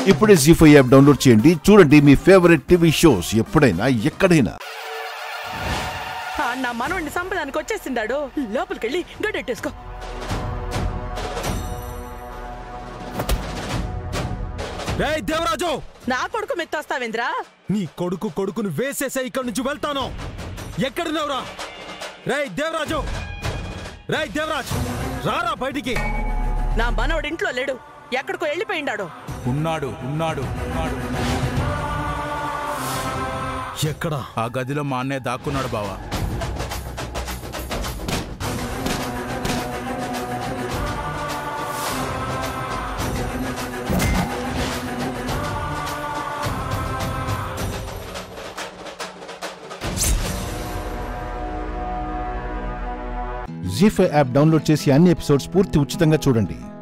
ఇప్పుడే G five app download చేయండి చూడండి మీ ఫేవరెట్ టీవీ షోస్ ఎప్పుడైనా ఎక్కడైనా ఆ, నా మనవడిని సంపదానికి వచ్చేసిండాడు లోపలికెళ్ళి గడెట్టేసుకో రేయ్ దేవరాజు నా కొడుకు మెత్తొస్తావేంద్రా నీ కొడుకు కొడుకును వేసేసే ఇక్కడి నుంచి వెళ్తాను ఎక్కడున్నావురా రేయ్ దేవరాజు రేయ్ దేవరాజ్ రారా బయటికి నా మనవడు ఇంట్లో లేడు ఎక్కడికో వెళ్ళిపోయిండాడు ఉన్నాడు ఉన్నాడు ఉన్నాడు ఎక్కడా ఆ గదిలో మా అన్నయ్య దాక్కున్నాడు బావా జీ ఫైవ్ యాప్ డౌన్లోడ్ చేసి అన్ని ఎపిసోడ్స్ పూర్తి ఉచితంగా చూడండి